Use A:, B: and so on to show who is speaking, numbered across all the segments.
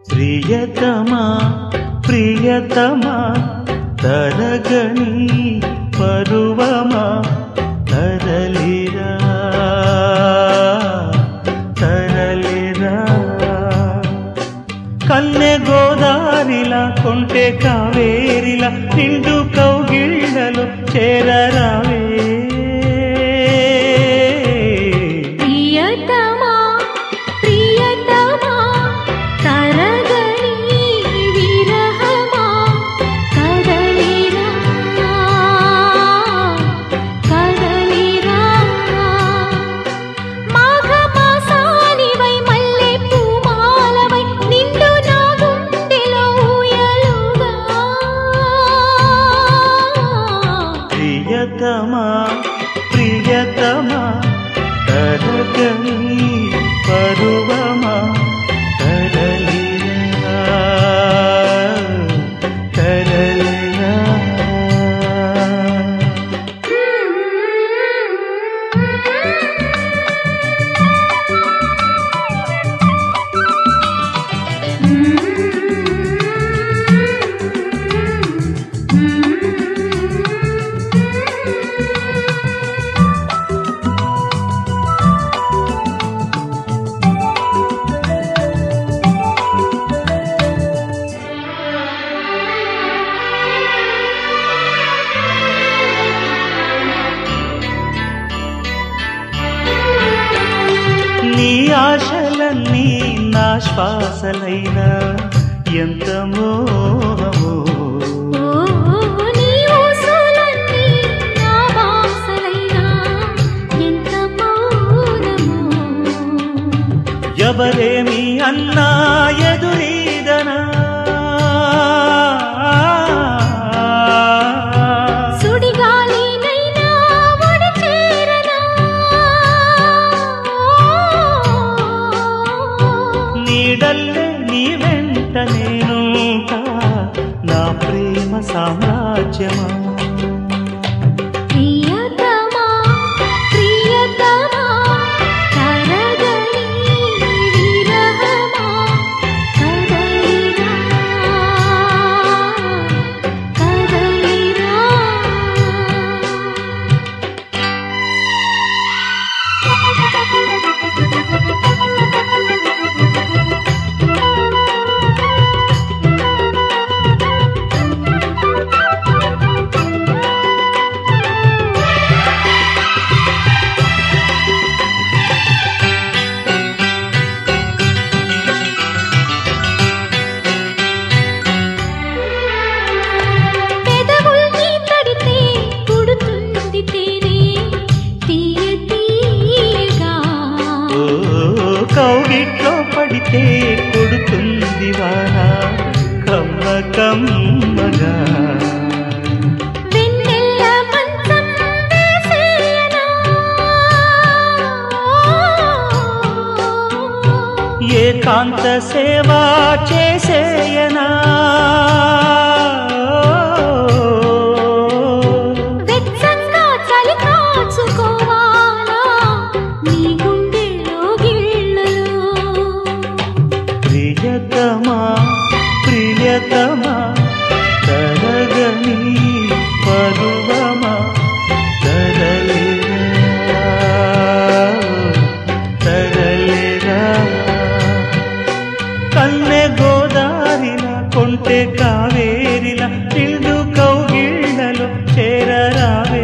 A: ప్రియతమా ప్రియతమా తరగని పరువమా తరలిరా తరలిరా కన్నె గోదారిలా కొంటె కావేరిలా నిండు కౌగిళ్ళలో చేరరావే
B: ప్రియతమా ప్రియతమా తరగని విరహమా కదలిరా కదలిరా మాఘమాసానివై మల్లె పూమాలవై నిండు నా గుండెలో ఊయలుగా
A: ప్రియతమా ప్రియతమా తరగని పరువమా తరలిరా తరలిరా నీ ఆశలన్నీ నా శ్వాసలైనా ఎంత మోహమో
B: ఓ నీ ఊసులన్నీ నా వాసలైనా ఎంత మౌనమో
A: ఎవరేమి అన్నా ఎదురీదనా
B: సుడిగాలినైనా ఒడి చేరనా
A: నీడల్లే నీ వెంట నేనుంటా నా ప్రేమ సామ్రాజ్యమా
B: ప్రియతమా ప్రియతమా తరగని విరహమా కదలిరా కదలిరా పెదవుల్ని తడితే పుడుతుంది తేనె తీయ తీయగా
A: ఓ కౌగిట్లో పడితే కొడుతుంది వాన కమ్మ కమ్మగా
B: వెన్నెల్ల మంచం వేసేయనా
A: ఏకాంత సేవా చేసేయనా
B: వెచ్చంగా చలి కాచుకోవాలా నీ గుండెల్లో గిళ్ళలో
A: ప్రియతమా ప్రియతమా తరగని పరువమా తరలిరా తరలిరా కన్నె గోదారిలా కొంటె కావేరిలా నిండు కౌగిళ్ళలో చేరరావే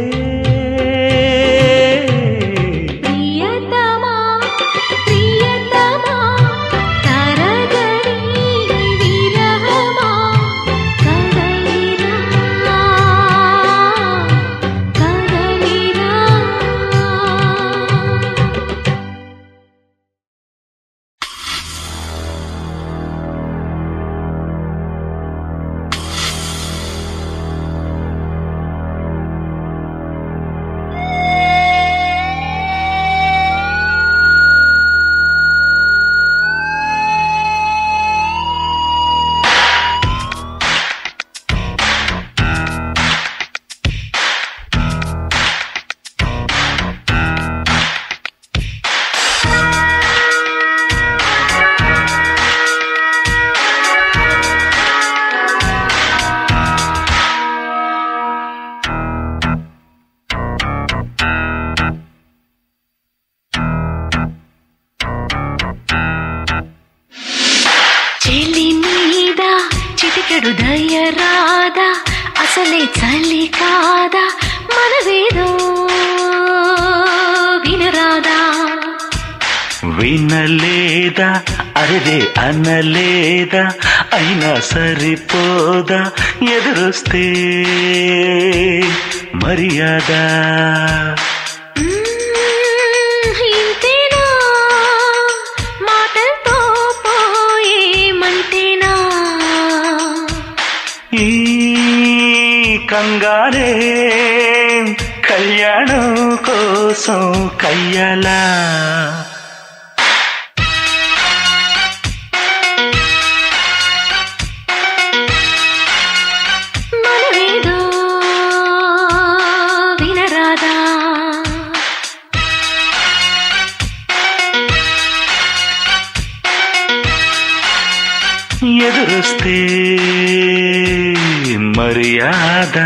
B: ప్రియతమా ప్రియతమా తరగని విరహమా కదలిరా కదలిరా చిటికెడు దయ రాదా అసలే చలి కాదా మనవేదో వినరాదా
A: వినలేదా అరే అనలేదా అయినా సరిపోదా ఎదురొస్తే మర్యాద
B: మ్మ్, ఇంతేనా మాటలతో పోయేమంటేనా
A: ఈ కంగారే కళ్యాణం కోసం కయ్యాలా
B: మనవేదో వినరాదా
A: ఎదురొస్తే మర్యాద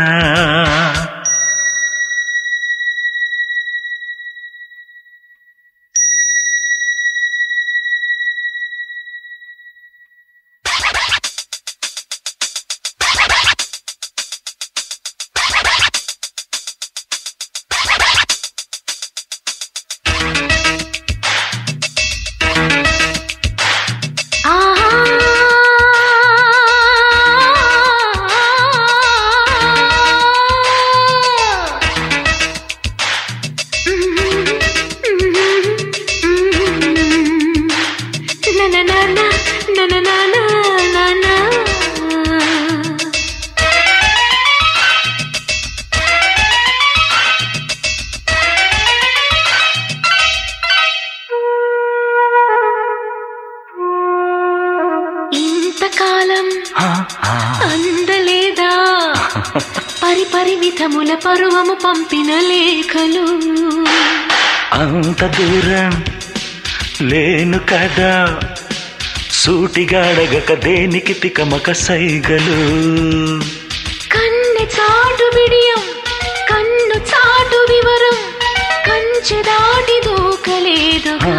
B: ఇంతకాలం
A: ఆ, ఆ.
B: అందలేదా పరి పరిమితముల పరువము పంపిన లేఖలు
A: అంత దూరం లేను కదా సూటిగా అడగక దేనికి తికమక సైగలు
B: కన్నె చాటు బిడియం కన్ను చాటు వివరం కంచె దాటి దూకలేదు
A: ఆ,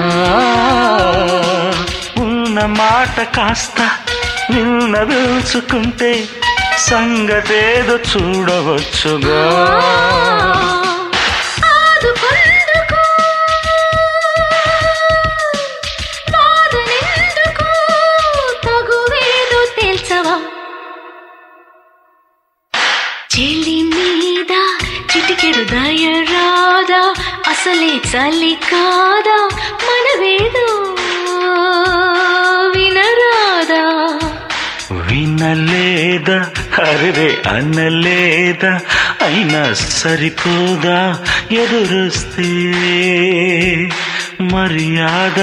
A: ఉన్న మాట కాస్త నిన్న తెలుసుకుంటే సంగతేదో చూడవచ్చుగా
B: ఆదుకొందుకు బాధనెందుకు తగువేదో తేల్చవా చెల్లి మీద చిటికెడు దయ రాదా అసలే చలి కాదా మనవేదో వినరాదా
A: వినలేదా అరే అనలేదా అయినా సరిపోదా ఎదురొస్తే మర్యాద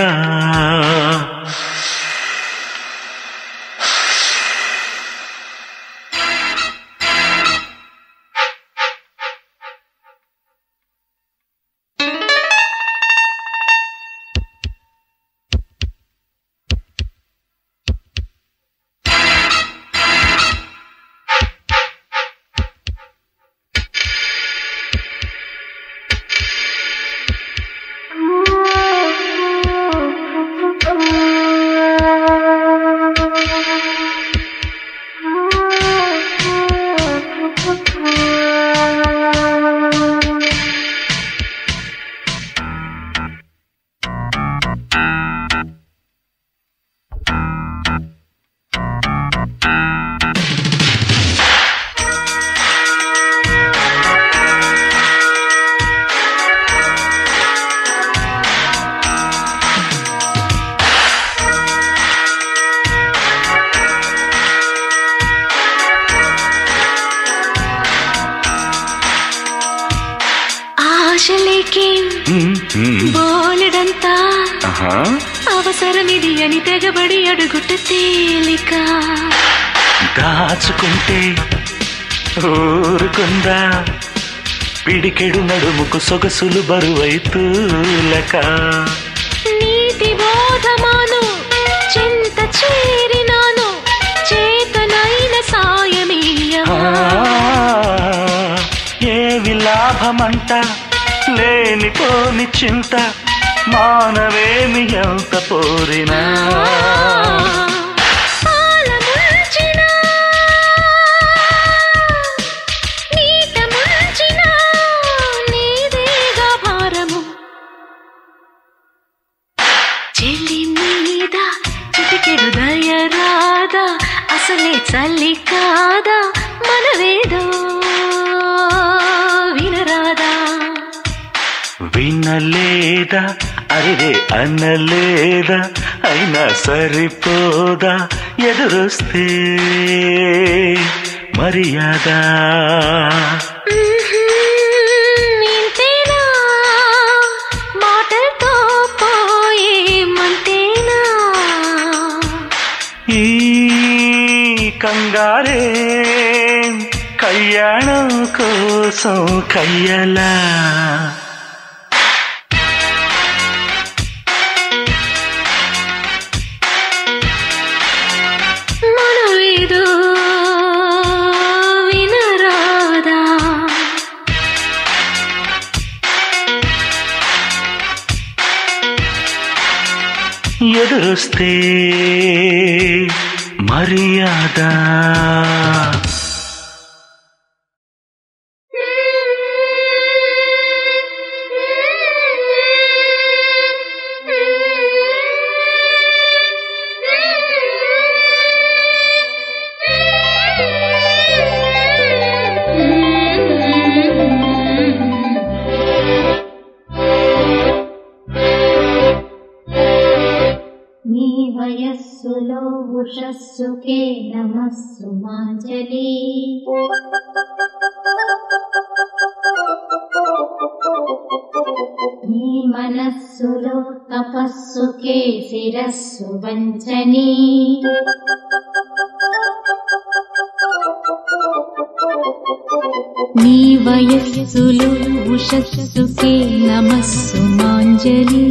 B: ఆశలేకేం
A: ఉమ్, ఉమ్.
B: బోలెడంతా
A: ఆహా.
B: అవసరమిది అని తెగబడి అడుగుట తేలిక
A: దాచుకుంటే ఊరుకుందా పిడికెడు నడుముకు సొగసులు బరువైతూలక
B: నీతి బోధమాను చింత చేరినాను చేతనైన
A: ఆ,
B: సాయమీయవా
A: ఏవి లాభమంట లేనిపోని చింత మానవేమి ఎంత పోరినా
B: పాలముంచిన వినరాదా అసలే చల్లి కాదా మనవేదో వినరాదా
A: వినలేదా అరే అనలేదా అయినా సరిపోదా ఎదురొస్తే మర్యాద
B: ఇంతేనా మాటలతో పోయే మంతేనా
A: ఈ కంగారే కళ్యాణం కోసం కయ్యలా
B: మనవేదో వినరాదా
A: ఎదురొస్తే మర్యాద
C: నీ వయస్సులో ఉషస్సుకే నమస్సు మాంజలి నీ మనస్సులో తపస్సుకే శిరస్సు వంచని నీ వయస్సులో ఉషస్సుకే నమస్సు మాంజలి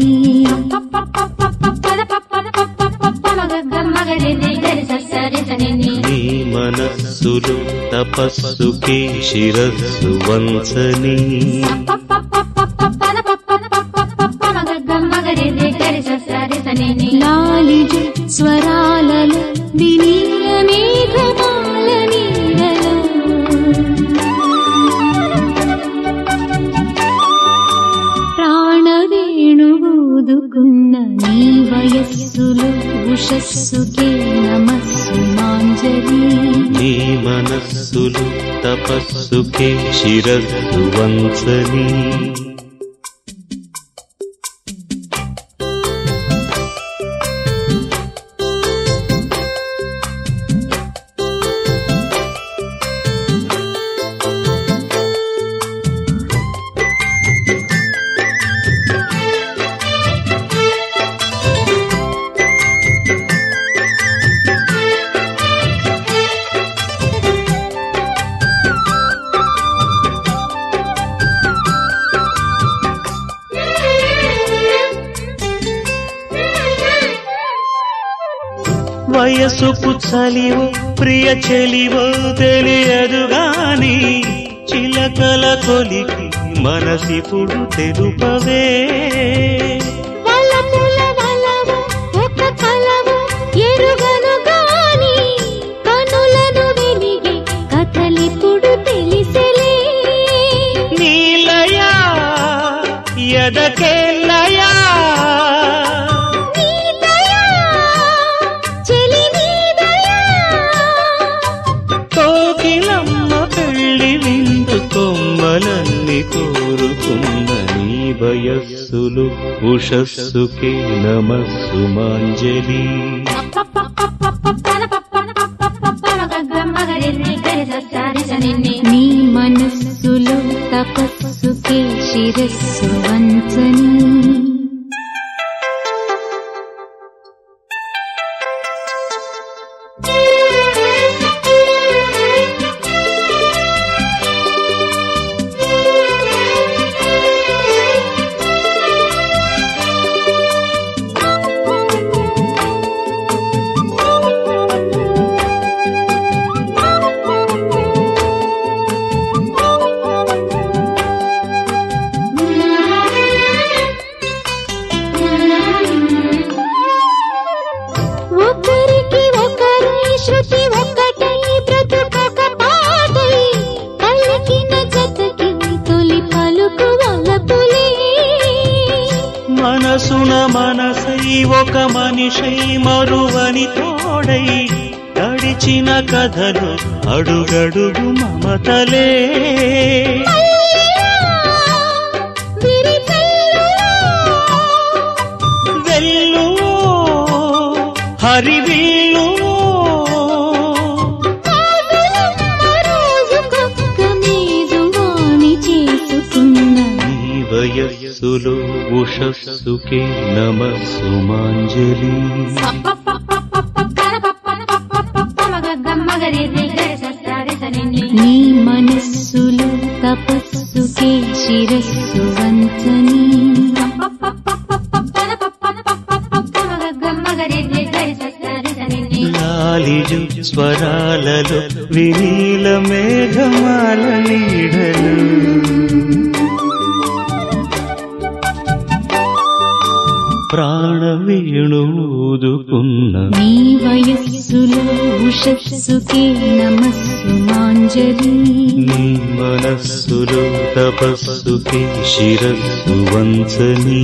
D: నీ మనస్సులు తపస్సుకే శిరస్సు వంచని
C: లాలిజు స్వరాలలో వినీల మేఘమాల నీడలో ప్రాణవేణువుదుకున్న నీ వయస్సులో ఉషస్సుకే నమస్సు మాంజలి
D: నీ మనస్సులు తపస్సుకే శిరస్సు వంచని వయసుకు చలివో ప్రియ చెలివో తెలియదు గాని చిలకల కొలికి మనసిపుడు తెలుపవే
C: వలపుల వలవ ఒక కలవ ఎరుగను గాని కనులను వెలిగి కథలిప్పుడు తెలిసెలే
D: నీలయా ఎదకెల్లయా
C: నీ దయా, చెలి నీ దయా.
D: కోకిలమ్మ పెళ్లి విందు కొమ్మలన్నీ కోరుకున్న నీ వయస్సులు ఉషస్సుకే నమస్సు మాంజలి
C: నీ మనస్సులో తపస్సుకే శిరస్సు వంచని ఒకరికి ఒకరి శృతి ఒక్కటై బ్రతుకొక పాటై పలికిన జతకి తొలి పలుకు వలపులే
D: మనసున మనసై ఒక మనిషై మరువని తోడ తోడై గడిచిన కథలు అడుగడుగు మమతలే వెళ్ళు హరివిల్లు ఈ వయస్సులో ఉషస్సుకే నమస్సుమాంజలి
C: నీ మనస్సులో తపస్సుకే శిరస్సు వంచని
D: లాలిజు స్వరాలలో వినీల మేఘమాల నీడలు ప్రాణ వేణువుదుకున్న
C: నీ వయస్సులో ఉషస్సుకే నమస్సు మాంజలి
D: నీ మనస్సులో తపస్సుకి శిరస్సు వంచని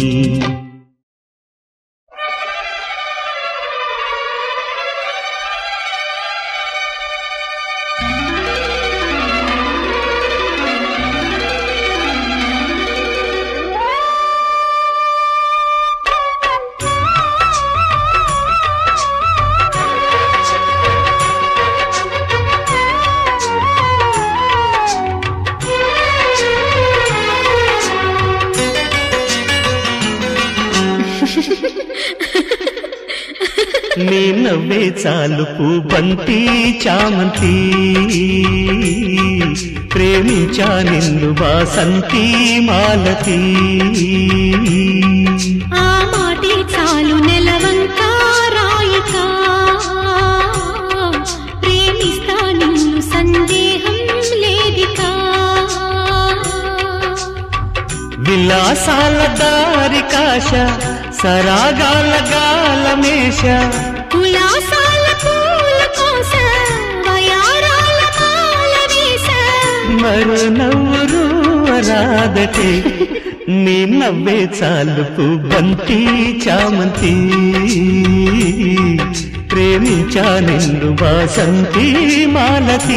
D: నీ నవ్వే చాలుపు బంతి చామంతి ప్రేమించా నిన్ను వాసంతి మాలతి
C: ఆ మాటే చాలు నెలవంక రాయిక ప్రేమిస్తా నిన్ను సందేహం లేదికా
D: విలాసాల దారి కాశ సరాగాల గాలమేష
C: కులాసాల పూల కోస వయారాల మాల వేస
D: మరో నవ్వురు రాదటే నీ నవ్వే చాలుపు బంతి చామంతి ప్రేమించా నిన్ను వాసంతి మాలతి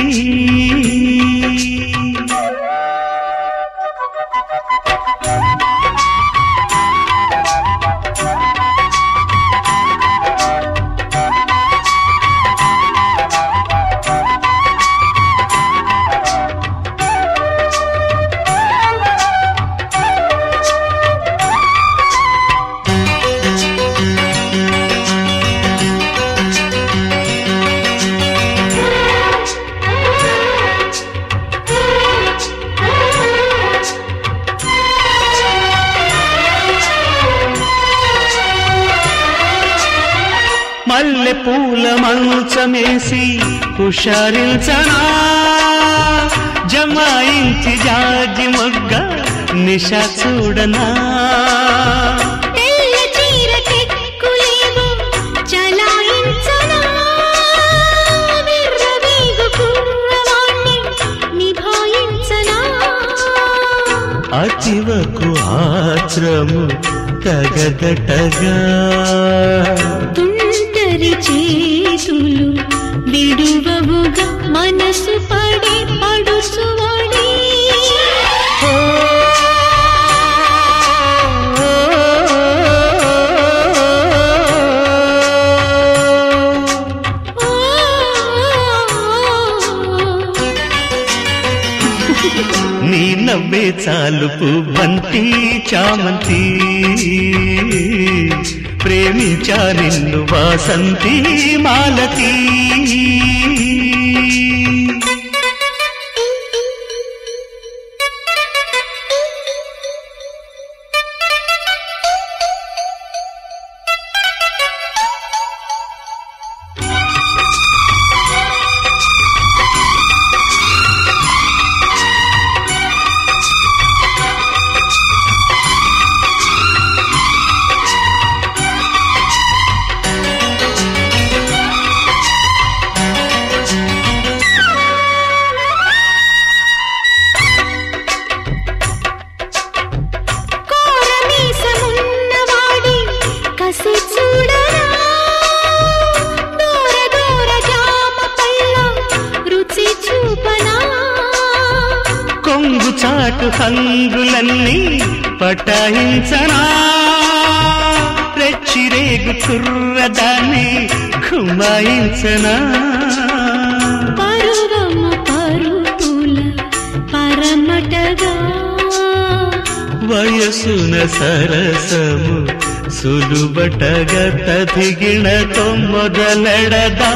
D: మల్లె పూల మంచమేసి హుషారించనా జమాయించి జాజి మొగ్గ నిష చూడనా
C: తెల్ల చీర టెక్కులేవు చలాయించనా విర్రవీగు కుర్రవాణ్ణి నిభాయించనా
D: అచివకు ఆత్రము తగదటగా
C: తుంటరి చేతులు విడువవుగా మనసు పడి పడుచువడి
D: నీ నవ్వే చాలుపు బంతి చామంతి ప్రేమించా నిన్ను వాసంతి మాలతి చాటు హంగులన్నీ పటాయించనా రెచ్చిరేగు కుర్రదాన్ని గుమాయించనా
C: పరువము పరుపుల పరమటగా
D: వయసున సరసము సులుబటగా తదిగిణతో మొదలెడదా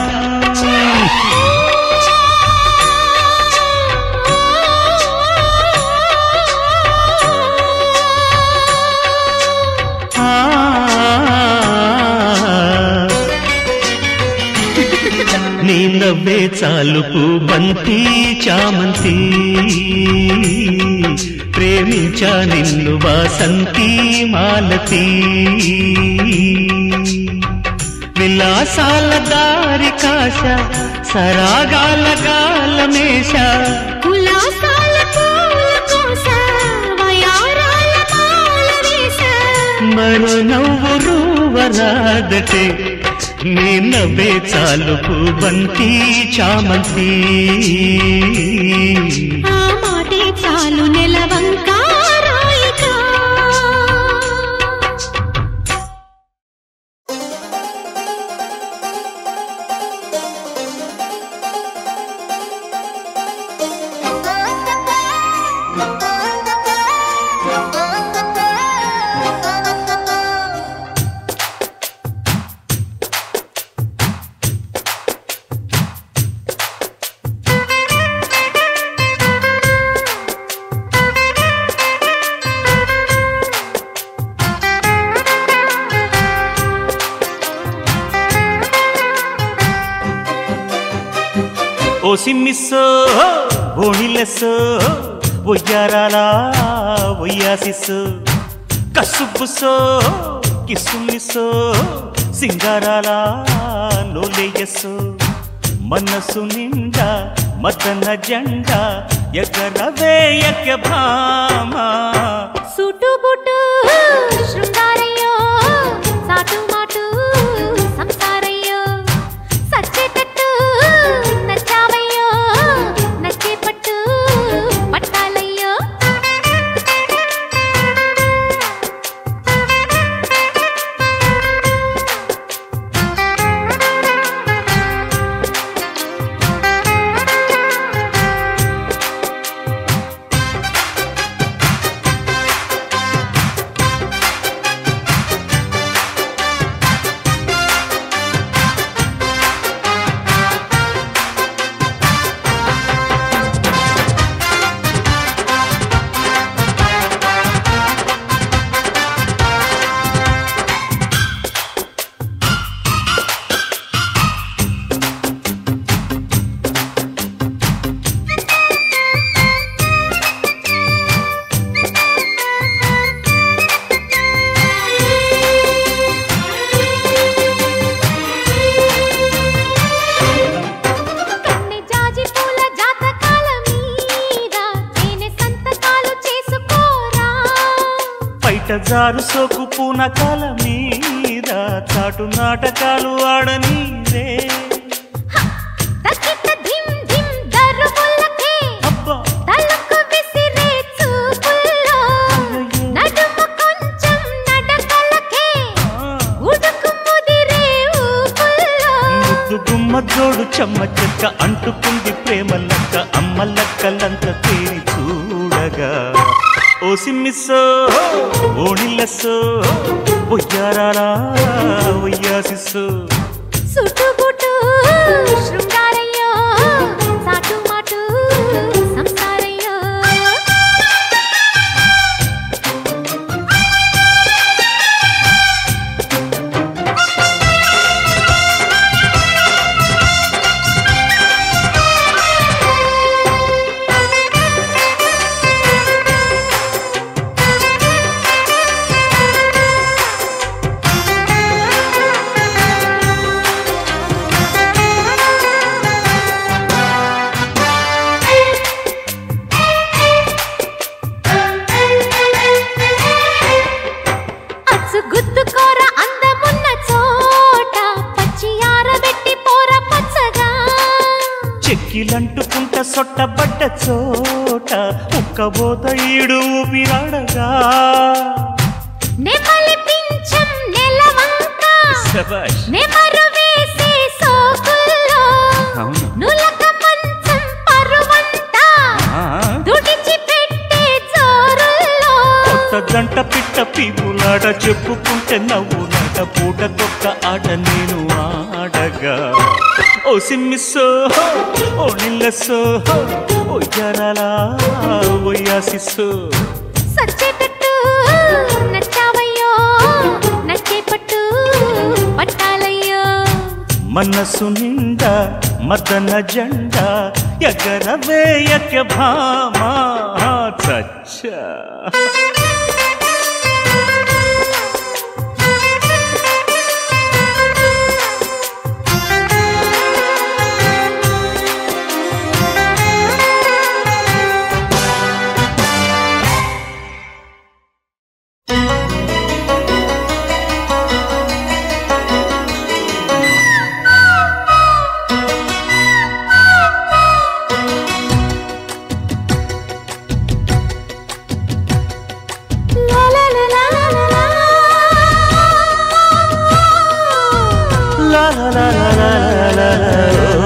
D: ఆ నీ నవ్వే చాలుపు బంతి చామంతి ప్రేమించా నిన్ను వాసంతి మాలతి విలాసాల దారి కాశ సరాగాల గాలమేష
C: కులాసాల పూల కోస వయారాల మాల వేస
D: మరో నవ్వు వరాదటే నీ నవ్వే చాలుపు బంతి చామంతి
C: ఆ మాటే చాలు నెలవంక రాయిక
A: ఓ సిమ్మిస్సో ఓణిల్లెస్సో ఒయ్యారాల ఒయ్యాసిస్సు కసుబుసో కిసుమిస్సో సింగారాల లోలేయస్సు మనసు నిండా మదన జెండా ఎగరవే ఎక్క భామా
B: సుటుబుటు శృంగారయ్యో సాటు మాటు సంసారయ్యో సచ్చేటట్టు నచ్చావయ్యో నచ్చే పట్టు పట్టాలయ్యో కన్నె జాజి పూల జాతకాల మీద తేనె సంతకాలు చేసుకోరా
A: బయట జారు సోకు పూనకాల మీద చాటు నాటకాలు ఆడనీరే
B: తక్కిట ధిమ్ ధిమ్ దరువులకే
A: అబ్బా
B: తలకు విసిరే చూపుల్లో నడుము కొంచెం నడకలకే ఉడుకు ముదిరే ఊపుల్లో
A: ముద్దు గుమ్మ జోడు చెమ్మ చెక్క అంటుకుంది ప్రేమ లక్క అమ్మ లక్కలంత తేరి చూడగా ఓ సిమ్మిస్సో ఓణిల్లెస్సో ఒయ్యారాలా ఒయ్యాసిస్సో
B: సుటుబుటు శృంగారయ్యో సాటు మాటు సంసారయ్యో అచ్చు గుద్దుకోర అందమున్న చోట పచ్చి ఆరబెట్టి పోర పచ్చగా
A: చెక్కిలంటుకుంట సొట్టబడ్డ చోట ఉక్కబోత ఈడు ఊపిరాడగా
B: నెమలి పింఛం నెలవంక
A: శభాష్.
B: నెమరు వేసే సోకుల్లో
A: అవును
B: నులక మంచం పరువంతా
A: ఆ,
B: దుడిచి పెట్టే జోరుల్లో
A: కొత్త జంట పిట్ట పీపులాట చెప్పుకుంటే నవ్వులాట పూట కొక్క ఆట నేను ఆడగా ఓ సిమ్మిస్సో ఓ నిల్లస్సో ఓ జరలా ఓయాసిస్సో
B: సచ్చేటట్టు నచ్చావయ్యో నచ్చే పట్టు పట్టాలయ్యో
A: మనసు నిండా మదన జెండ ఎగరవేయక భామా చచ్చా
B: లా లా లా లా లా లా.
A: లా లా లా లా లా లా లా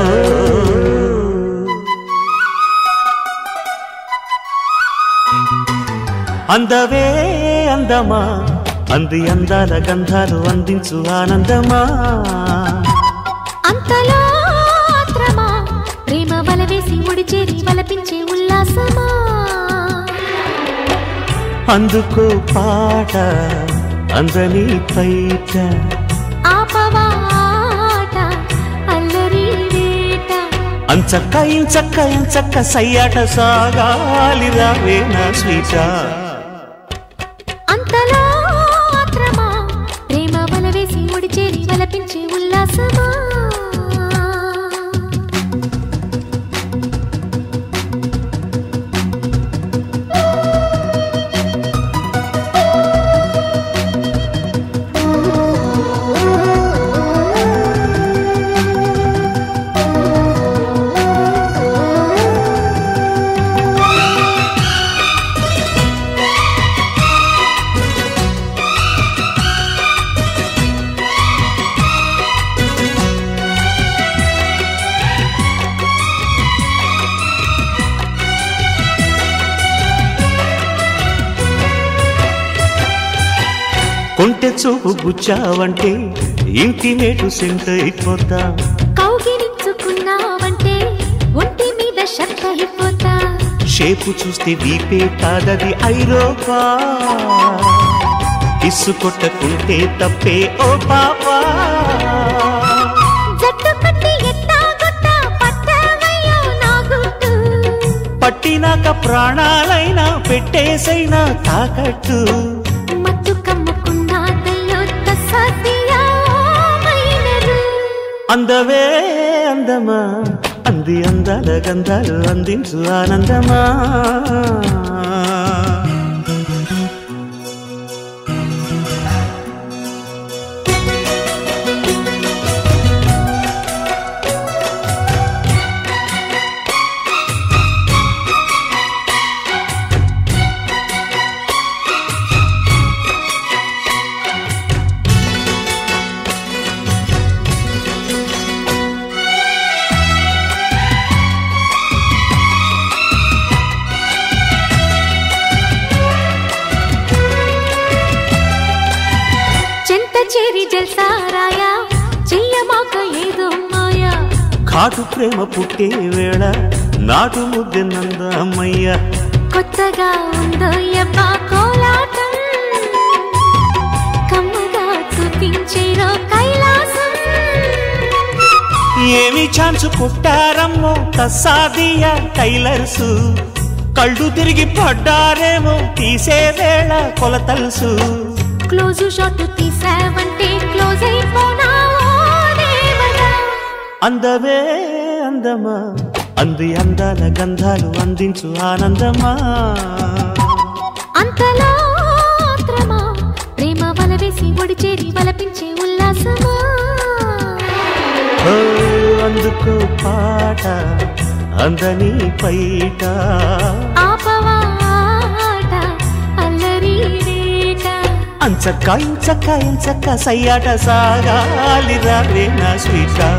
A: అందవే అందమా అంది అందాల గంధాలు అందించు ఆనందమా
B: అంతలో ఆత్రమా ప్రేమ వల వేసి ముడిచేరి వలపించే ఉల్లాసమా
A: అందుకో పాట అందని పైట
B: ఆపవాట అల్లరి వేట
A: అంచక్క ఇంచక్క ఇంచక్క సయ్యాట సాగాలి రావే నా స్వీట
B: అంతలో ఆత్రమా ప్రేమ వల వేసి ముడిచేరి వలపించే ఉల్లాసమా
A: కొంటె చూపు గుచ్చావంటే ఇంటి మేటు సెంట్ అయిపోతా
B: కౌగిలించుకున్నావంటే ఒంటి మీద షర్ట్ అయిపోతా
A: షేపు చూస్తే వీపే కాదది ఐరోపా ఇసు కొట్టకుంటే తప్పే ఓ పాపా
B: జట్టు కట్టి ఎట్టా గొట్టా పట్టావయ్యో నా గుట్టు
A: పట్టినాక ప్రాణాలైనా పెట్టేసైనా తాకట్టు
B: మత్తు కమ్ముకున్నాదయ్యో తసదియా మైనరు
A: అందవే అందమా అంది అందాల గంధాలు అందించు ఆనందమా
B: చెంత చేరి జల్సారాయా చెయ్యమాక ఏదో మాయా
A: కాటు ప్రేమ పుట్టే వేళ నాటు ముద్దెనంద అమ్మయ్య
B: కొత్తగా ఉందో యబ్బా కోలాటం కమ్మగా చూపించేరో కైలాసం
A: ఏమి ఛాన్స్ కొట్టారమ్మో తస్సాదియా టైలర్సు కళ్ళు తిరిగి పడ్డారేమో తీసే వేళ కొలతల్సు
B: క్లోజ్ షాట్ తీసావంటే క్లోజ్ అయిపోనా ఓ దేవరా
A: అందవే అందమా అంది అందాల గంధాలు అందించు ఆనందమా
B: అంతలో ఆత్రమా ప్రేమ వల వేసి ఒడిచేరి వలపించే ఉల్లాసమా
A: ఓ అందుకో పాట అందని పైట
B: ఆప
A: అంచక్క ఇంచక్క ఇంచక్క సయ్యాట సాగాలి రావే నా స్వీటా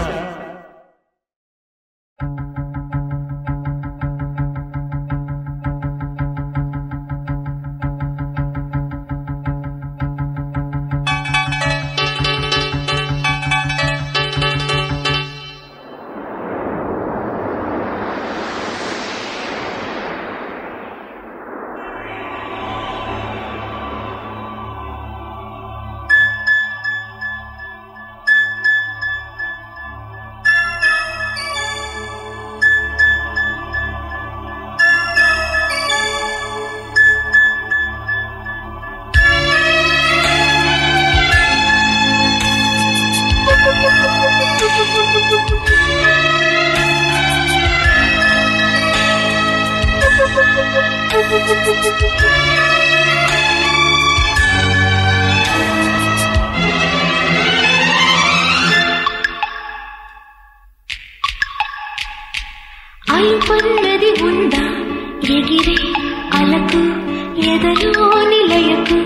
C: అల్పన్నది ఉందా ఎగిరే అలకు ఎదలో నిలయకు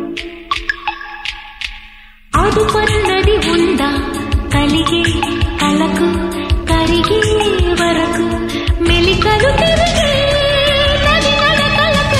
C: అదుపన్నది ఉందా కలిగే కలకు కరిగే వరకు మెలికలు తిరిగే నది నడకలకు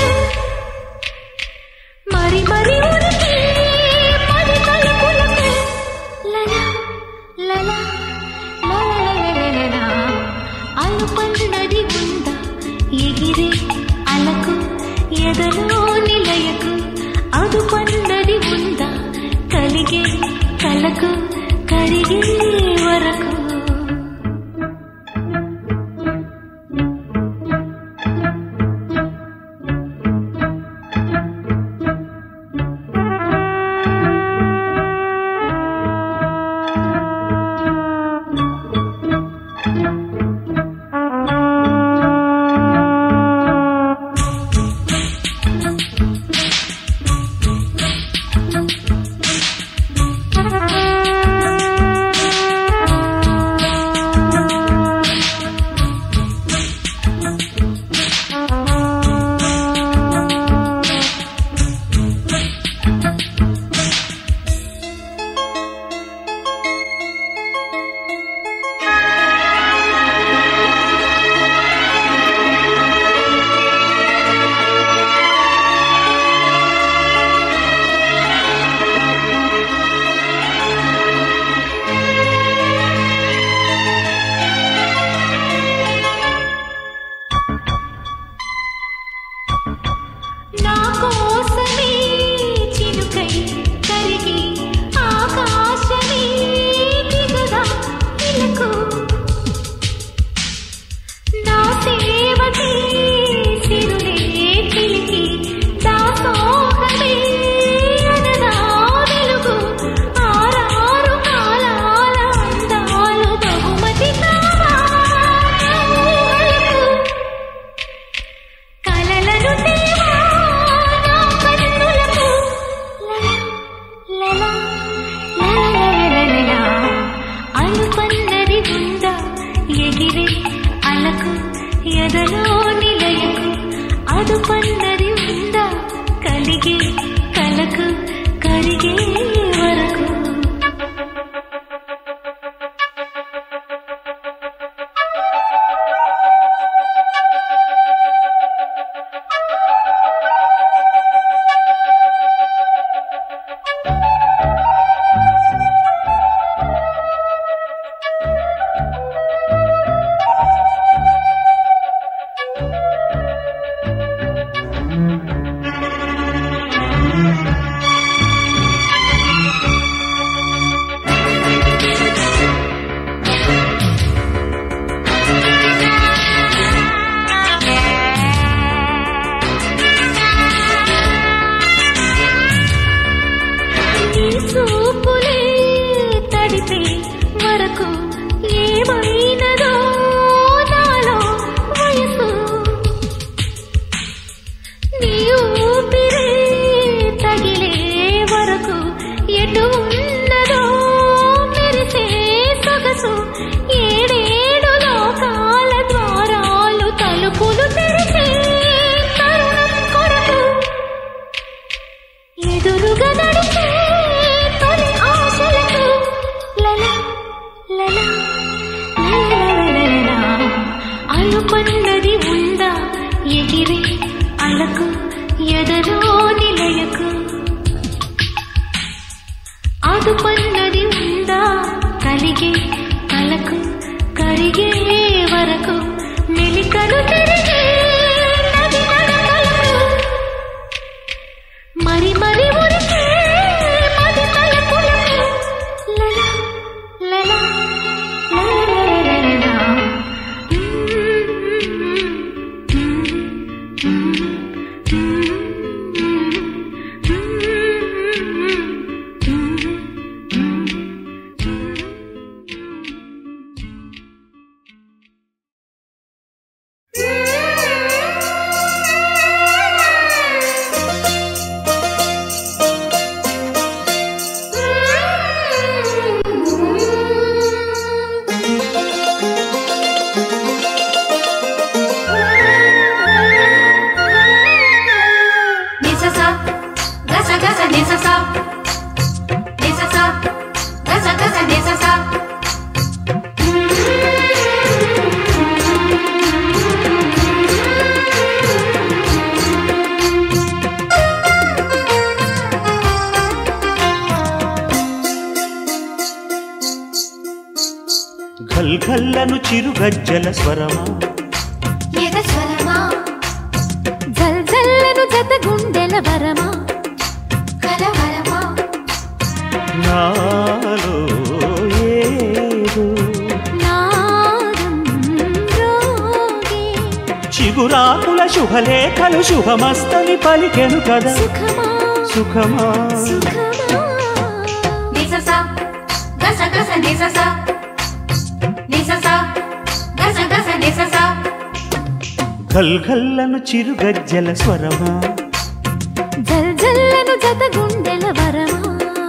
C: మరి మరి ఉనికి మరి తలుపులకు లలా లలా లలలలలలలా. అలుపన్నది ఉందా ఎగిరే అలకు ఎదలో నిలయకు అదుపన్నది ఉందా కలిగే కలకు కరిగే వరకు నా కోసమే చినుకై కరిగి ఆకాశమే దిగుదా ఇలకు నా సేవకి సిరులే చిలికి దాసోహమే అనదా వెలుగు ఆరారు కాలాల అందాలు బహుమతి కావా ఊహలకు. కలలను తేవా నా కన్నులకు లలా లలా లలలలలలా. అలుపన్నది ఉందా ఎగిరే అలకు ఎదలో నిలయకు అదుపన్నది ఉందా కలిగే కలకు కరిగే వరకు నీ చూపులే తడిపే వరకు ఏమైనదో నాలో వయసు నీ ఊపిరే తగిలే వరకు ఎటు ఉన్నదో మెరిసే సొగసు ఏడేడు లోకాల ద్వారాలు తలుపులు తెరిచే తరుణం కొరకు ఎదురుగా నడిచే అదుపన్నది ఉందా ఎగిరి అలకు ఎదలో నిలయకు అదుపన్నది ఉందా కలిగే కలకు కరిగే వరకు మెలికలు తిరిగే నది నడకలకు మరి మరి ఉరికే మది తలపులకు లలా లలా లలా నిససా గస గస నిససా నిససా గస గస నిససా
A: ఘల్ఘల్లను చిరుగజ్జల స్వరమా
C: ఎద స్వరమా
B: జల్ జల్లను జత గుండెల వరమా
C: కలవరమా
A: నాలో ఏదో
B: నాదం రోగే
A: చిగురాకుల శుభలేఖలు శుభమస్తని పలికెను కదా
B: సుఖమా
A: సుఖమా
B: సుఖమా
C: నిససా గస గస నిససా నిససా గస గస నిససా
A: ఘల్ఘల్లను చిరుగజ్జల స్వరమా
B: జల్ జల్లను జత గుండెల వరమా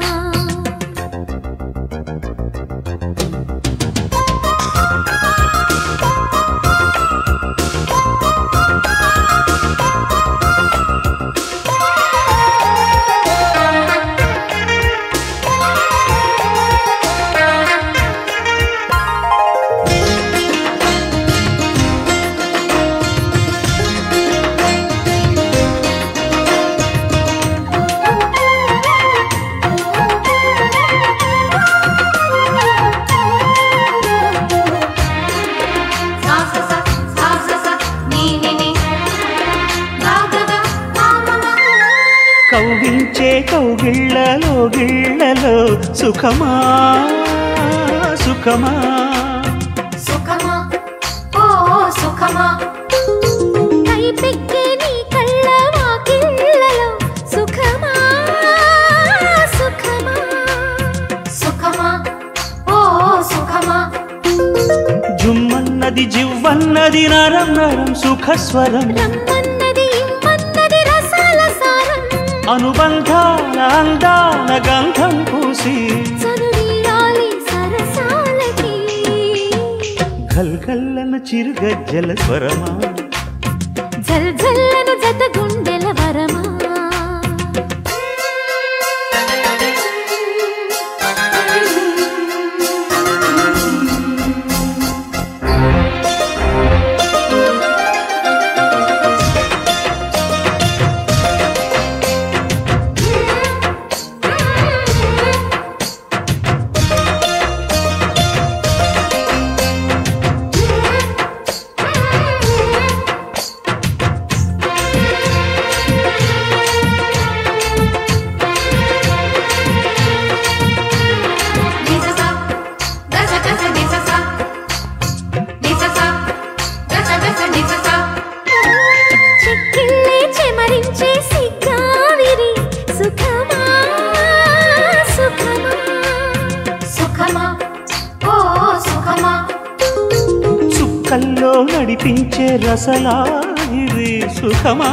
C: సా స స సా స స నీ ని ని గా గ గ మా మ మ
A: కౌగించే కౌగిళ్ళలో గిళ్ళలో సుఖమా సుఖమా
C: సుఖమా ఓ సుఖమా
B: కైపెక్కే నీ కళ్ళ వాకిళ్ళలో సుఖమా సుఖమా
C: సుఖమా ఓ సుఖమా
A: జుమ్మన్నది జివ్వన్నది నరం నరం సుఖస్వరం
B: రమ్మన్నది ఇమ్మన్నది రసాల సారం
A: అనుబంధాల అందాల గంధం పూసి
B: చదువీయాలి సరసాలకి
A: ఘల్ఘల్లను చిరుగజ్జల స్వరమా
B: జల్ జల్లను జత గుండెల వరమా
C: నిససా గస గస నిససా నిససా గస గస నిససా
B: చెక్కిళ్ళే చెమరించే సిగ్గావిరి సుఖమా సుఖమా
C: సుఖమా ఓ సుఖమా
A: చుక్కల్లో నడిపించే రసలాగిరి సుఖమా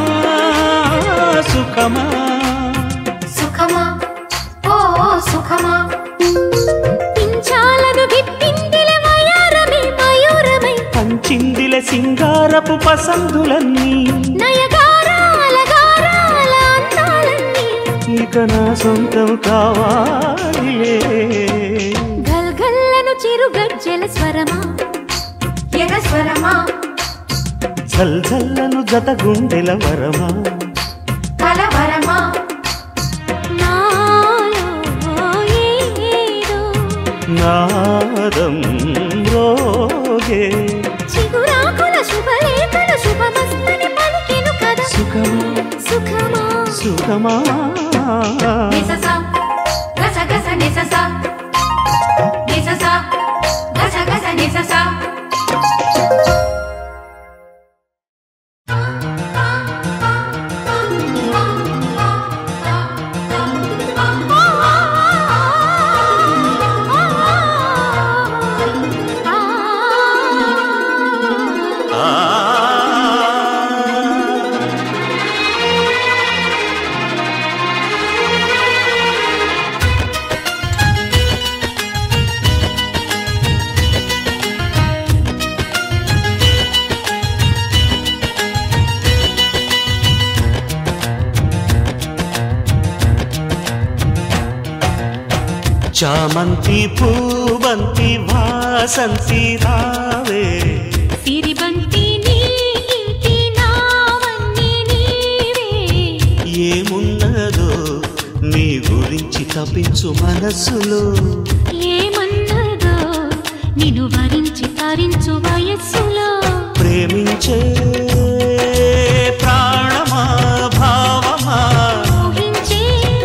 A: సుఖమా
C: సుఖమా ఓ సుఖమా
B: పించాలను విప్పిందిలే మయూరమే మయూరమై
A: పంచిందిల సింగారపు పసందులన్నీ
B: నయగారాల గారాల అందాలన్నీ
A: ఇక నా సొంతం కావాలిలే
B: గల్గల్లను చిరుగజ్జల స్వరమా
C: ఎగ స్వరమా
A: చల్ చల్లను జత గుండెల వరమా
C: కలవరమా
B: నాలో ఏదో
A: నాదం రోగే
B: చిగురాకుల శుభలేఖల శుభమస్తని పలికెను కదా
A: సుఖమా
B: సుఖమా
A: సుఖమా
C: నిసస గస గస నిసస నిసస గస గస నిసస
A: ఆ చామంతి పూబంతి వాసంతి రావే
B: సిరిబంతి నీ ఇంటి నావన్నీ నీవే
A: ఏమున్నదో నీ గురించి తప్పించు మనస్సులో
B: ఏమన్నదో నిన్ను వరించి తరించు వయస్సులో
A: ప్రేమించే ప్రాణమా భావమా
B: ఊహించే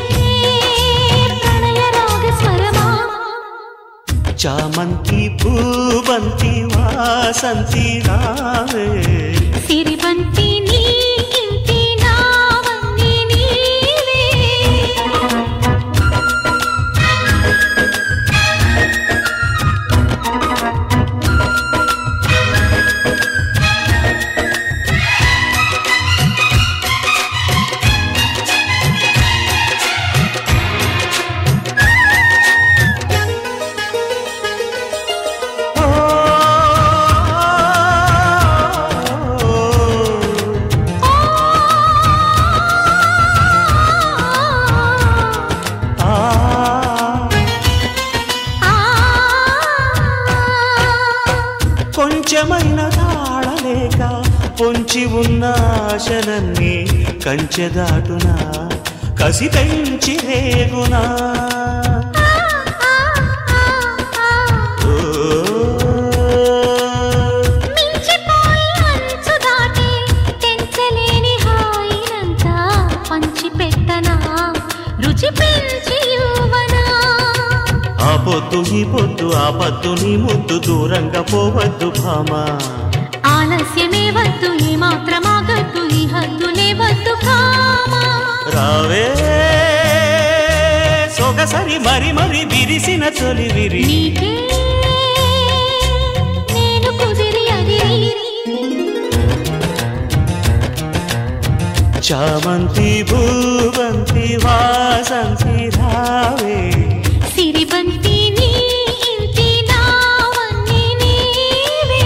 B: ప్రణయ రాగ స్వరమా
A: చామంతి పూబంతి వాసంతి రావే
B: సిరిబంతి నీ ఇంటి నావన్నీ నీవే
A: ఆ
B: ఆ
A: కొంచెమైన తాళలేక పొంచి ఉన్న ఆశలన్నీ కంచె దాటునా కసి పెంచి రేగునా ఓ,
B: మించిపోయి అంచు దాటి తెంచలేని హాయినంతా పంచిపెట్టనా రుచి పెంచి యువనా
A: ఆ పొద్దు ఈ పొద్దు ఆ పద్దు నీ ముద్దు దూరంగా పోవద్దు భామా
B: ఆలస్యమే వద్దు ఈ మాత్రమాగద్దు ఈ హద్దులే వద్దు కామా
A: రావే సొగసరి మరి మరి విరిసిన తొలి విరి
B: నీకే నేను కుదిరి అదిరి
A: చామంతి భూవంతి వాసంతి రావే
B: సిరిబంతి నీ ఇంటి నావన్నీ నీవే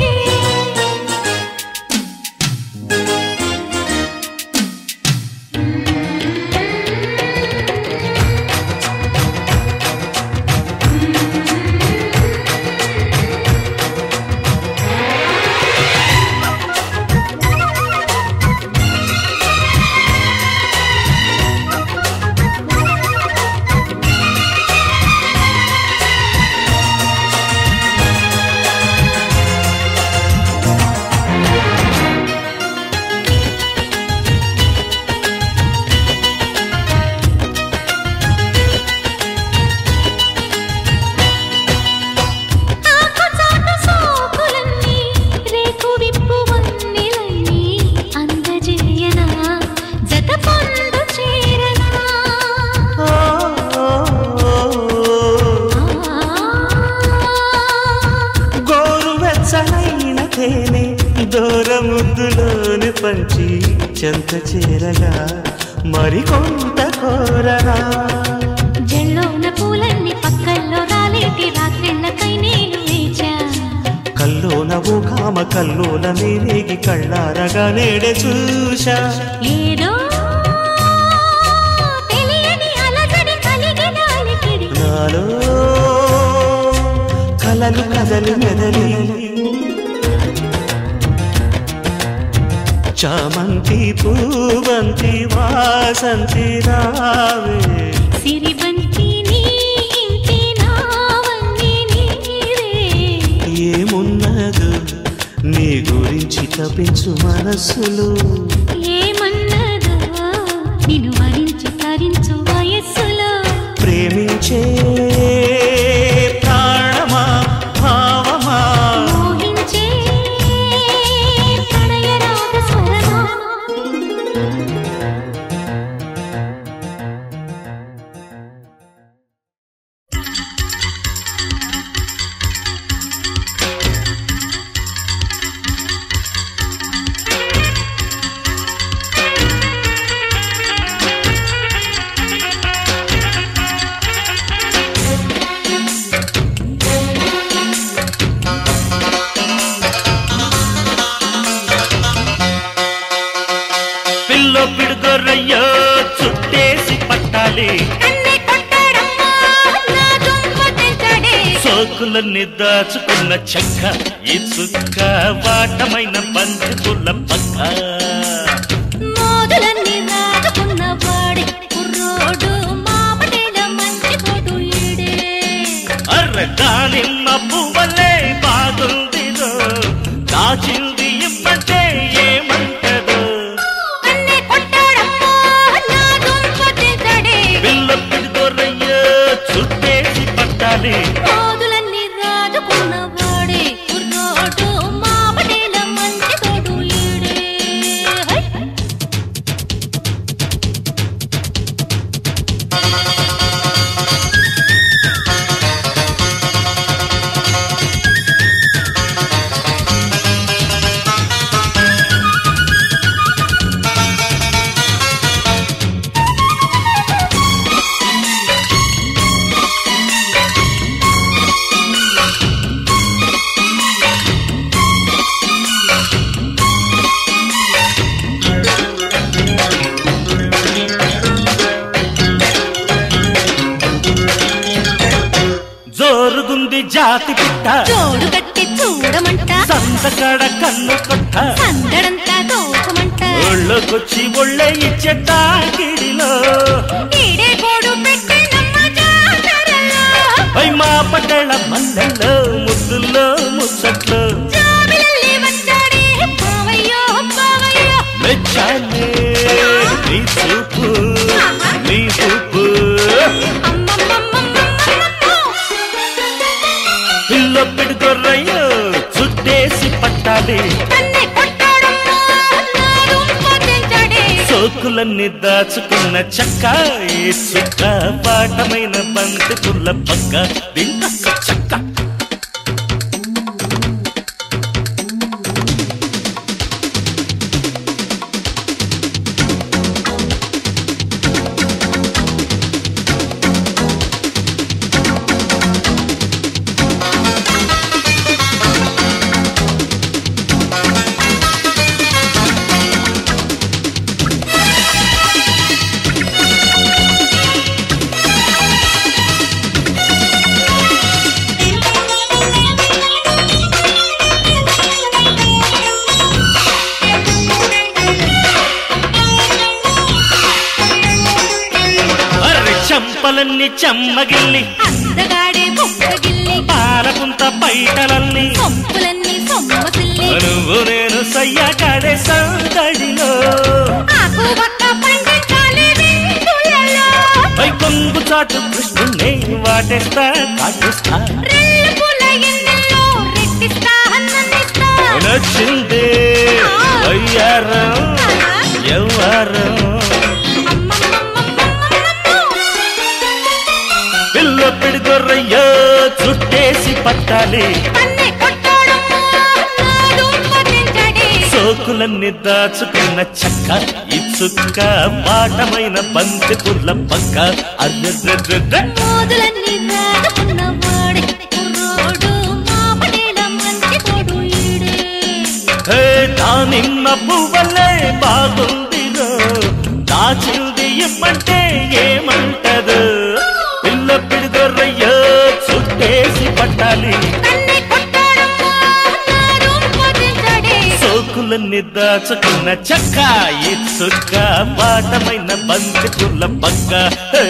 B: ఆకుచాటు సోకులన్నీ, రేకు విప్పు వన్నెలన్నీ అందజేయనా, జత పొందు చేరనా.
A: ఓ, ఓ, ఓ. గోరువెచ్చనైన తేనె దూర ముద్దులోని పంచి చెంత చేరగా మరికొంత కోరనా
B: జల్లోన పూలన్నీ పక్కల్లో రాలేటి రాత్రిళ్ళకై నేను వేచా
A: కల్లోన ఓ కామ కల్లోల మేరేగి కళ్ళారగా నేడే చూశా
B: ఏదో తెలియని అలజడి కలిగిన అలికిడి
A: నాలో కలలు కదలి మెదలి చామంతి పూవంతి వాసంతి రావే
B: సిరిబంతి నీ ఇంటి నావన్నీ నీవే
A: ఏమున్నదు నీ గురించి తపించు మనస్సులు
B: ఏమన్నదో నిన్ను వరించి తరించు వయస్సులో
A: ప్రేమించే ప్రాణమా భావమా
B: మోహించే ప్రణయ రాగ స్వరమా
A: పిల్లో పిడుగొర్రయ్యో చుట్టేసి పట్టాలి
B: కన్నే కొట్టాడమ్మా నా దుంప తెంచాడే
A: సోకులన్నీ దాచుకున్న చెక్క ఈ చుక్క వాటమైన బంధువుల పక్క
B: మోదులన్నీ రాజుకున్న వాడే కుర్రోడు మాపటేల మంచి తోడు ఈడే
A: అర్ర దానిమ్మ పువ్వలే బాగుందిదో దాచింది ఇవ్వంటే ఏమంటదో
B: కన్నే కొట్టాడమ్మా నా దుంప తెంచాడే
A: పిల్ల పిడుగొర్రయ్యో చుట్టేసి పట్టాలి
B: మోదులన్నీ రాజుకున్న వాడే కుర్రోడు మాపటేల మంచి తోడు ఈడే హై!
A: జోరుగుంది జాతి పిట్ట
B: జోడు కట్టి చూడమంట
A: సందకడ కన్ను కొట్ట
B: సందడంతా దోచమంట
A: ఒళ్ళొకొచ్చి ఒళ్ళే ఇచ్చే తాకిడిలో
B: ఈడే కోడు పెట్టినమ్మ జాతరలో
A: పై మా పటేళ మల్లెల్లో ముద్దుల్లో ముచ్చట్లో
B: జాబిలల్లి వచ్చాడే బావయ్యో బావయ్యో
A: మెచ్చాలే నీ చూపు నీ చూపు
B: అమ్మమ్మమ్మమ్మమ్మమ్మమ్మో.
A: పిల్ల పిడుగొర్రయ్యో చుట్టేసి పట్టాలి
B: కన్నె కొట్టాడమ్మా, నా దుంప తెంచాడే.
A: సోకులన్నీ దాచుకున్న చక్క ఈ చిక్క పాటమైన బంతి పుల్ల పక్క దింక చక్క అర్రె చంపలన్నీ చెమ్మగిల్లి
B: అందగాడే బుక్కగిల్లి
A: పాలకుంత పైటలన్నీ
B: సొంపులన్నీ సొమ్మసిల్లి
A: నువ్వు నేను సయ్యాకాడే సందడిలో
B: ఆకు వక్క పండించాలి విందులలో.
A: పై కొంగు చాటు కృష్ణుణ్ణి వాటేస్తా కాటేస్తా
B: రెల్లు పూల ఎన్నెల్లో రెట్టిస్తా అన్నన్నిస్తా.
A: నచ్చిందే అయ్యారం ఎవ్వారం
B: అమ్మమ్మమ్మమ్మమ్మమ్మమ్మో.
A: పిల్ల పిడిగొర్రయ్యో చుట్టేసి పట్టాలి
B: కన్నె కొట్టాడమ్మా, నా దుంప తెంచాడే.
A: సోకులన్నీ దాచుకున్న చక్క ఈ చుక్క పాటమైన బంతి పుల్ల పక్క అర్రెర్రెర్రెర్రె.
B: మోదులన్నీ రాజుకున్న వాడే కుర్రోడు మా పటేల మంచి తోడు ఈడే
A: హే దానిమ్మ పువ్వలే బాగుందిరో దాచింది ఇమ్మంటే ఏమంటదు పిల్ల పిడిగొర్రయ్యో చుట్టేసి పట్టాలి
B: కన్నె కొట్టాడమ్మా, నా దుంప తెంచాడే.
A: సోకుల మబ్బులన్నీ దాచుకున్న చక్క ఈ చుక్క బాటమైన బంతి పుల్ల పక్క హే.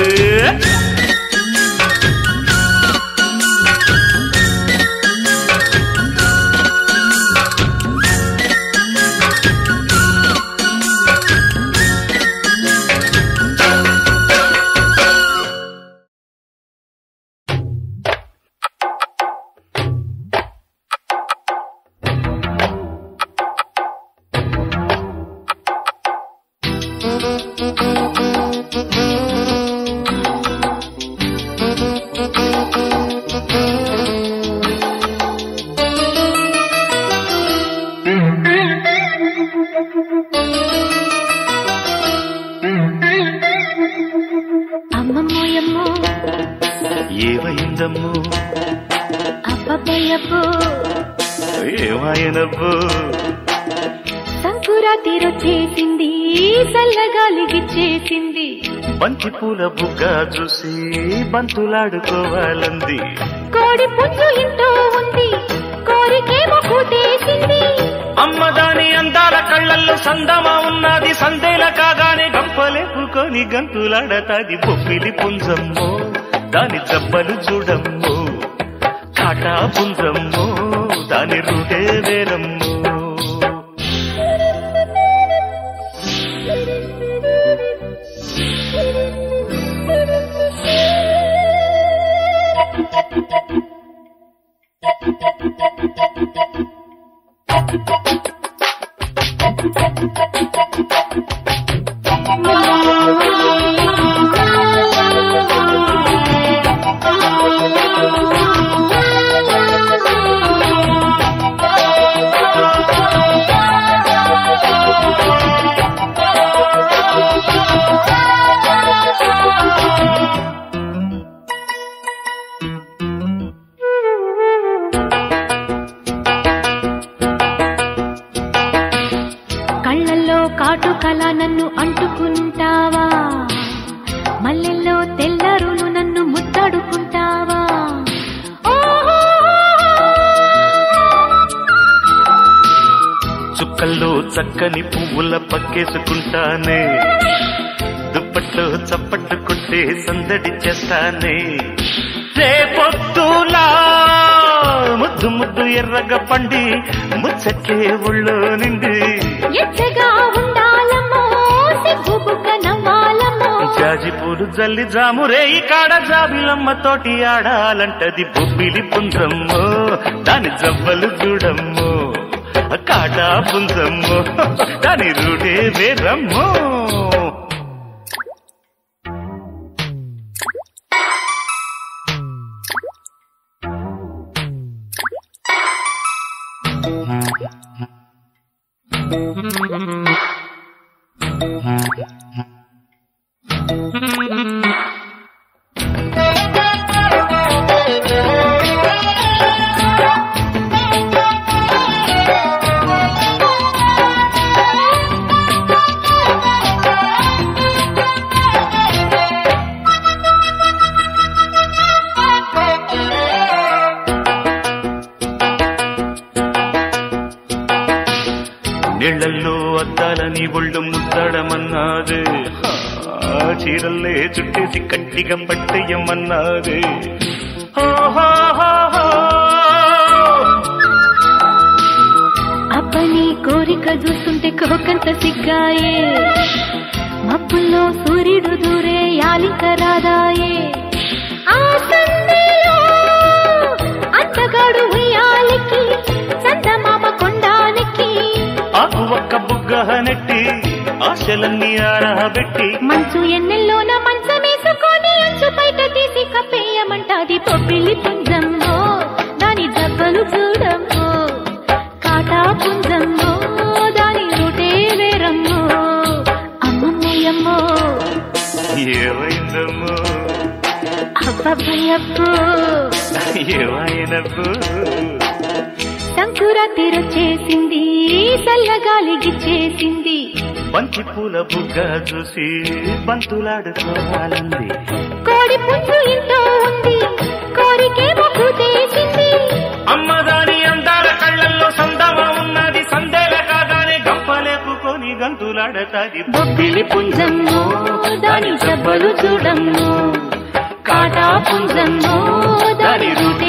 B: అమ్మమ్మోయమ్మో
A: ఏమైందమ్మో
B: అబ్బబ్బయ్యబ్బో
A: ఏమాయనబ్బో
B: సంకురాతి రొచ్చేసింది చల్లగాలిగిచ్చేసింది
A: బంతి పూల బుగ్గ చూసి బంతులాడుకోవాలంది
B: కోడి పుంజు ఇంటూ ఉంది కోరికేమో కూటేసింది
A: అమ్మ దాని అందాల కళ్ళల్లో సందమా ఉన్నది సందేల కాగానే గంపలేపుకొని గంతులాడతాది బొప్పిలి పుంజమ్మో దాని జబ్బలు చూడమ్మో కాటా పుంజమ్మో దాని రూటే వేరమ్మో
B: కళ్ళల్లో కాటుకల నన్ను అంటుకుంటావా మల్లెల్లో తెల్లరును నన్ను ముద్దడుకుంటావా ఓహో
A: చుక్కల్లో చక్కని పువ్వుల పక్కేసుకుంటానే దుప్పట్లో చప్పట్లు కొట్టే సందడి చేస్తానే రేపొద్దులా ముద్దు ముద్దు ఎర్రగా పండి ముచ్చట్లే ఒళ్ళో నిండి
B: ఎచ్చగా ఉండాలమ్మో సిగ్గు బుగ్గ నవ్వాలమ్మో
A: జాజి పూలు జల్లి జామురే ఈ కాడ జాబిలమ్మ తోటి ఆడాలంటది బొబ్బిలి పుంజమ్మో దాని జవ్వలు చూడమ్మో కాటా పుంజమ్మో దాని రూడే వేరమ్మో నీళ్లల్లో అద్దాలని ఒళ్ళు ముద్దడమన్నాదే ఆ చీరల్లే చుట్టేసి కట్టిగా పట్టేయమన్నాదే ఓహోహోహో.
B: అబ్బని కోరిక చూస్తుంటే కోకంత సిగ్గాయే మబ్బుల్లో సూర్యుడు దూరే యాలిక రాదాయే ఆ సందేలో అంతగాడు ఉయ్యాలికి చందమామ కొండానికి
A: ఆకు ఒక్క బుగ్గ నెట్టి ఆశలన్నీ ఆరబెట్టి
B: మంచు ఎన్నెల్లోన మంచమేసుకొని అంచు బయట తీసి కప్పేయమంటాది పొప్పిలి పుంజమ్మో దాని దెబ్బలు చూడమ్మో కాటా పుంజమ్మో దాని రూటే వేరమ్మో అమ్మమ్మయ్యమ్మో
A: ఏమైందమ్మో
B: అబ్బబ్బయ్యప్పో
A: ఏమైనబ్బో
B: సంకురాతి రొచ్చేసింది చల్లగాలిగిచ్చేసింది
A: బంతి పూల బుగ్గ చూసి బంతులాడుకోవాలంది
B: కోడి పుంజు ఇంట్లో ఉంది కోరికేమో కూతేసింది
A: అమ్మ దాని అందాల కళ్ళల్లో సందమ ఉన్నది సందేల కాదు కడతది
B: బొబ్బిలి పుంజమ్మో దాని జబ్బలు చూడమ్మో కాటా పుంజమ్మో దాని రూటి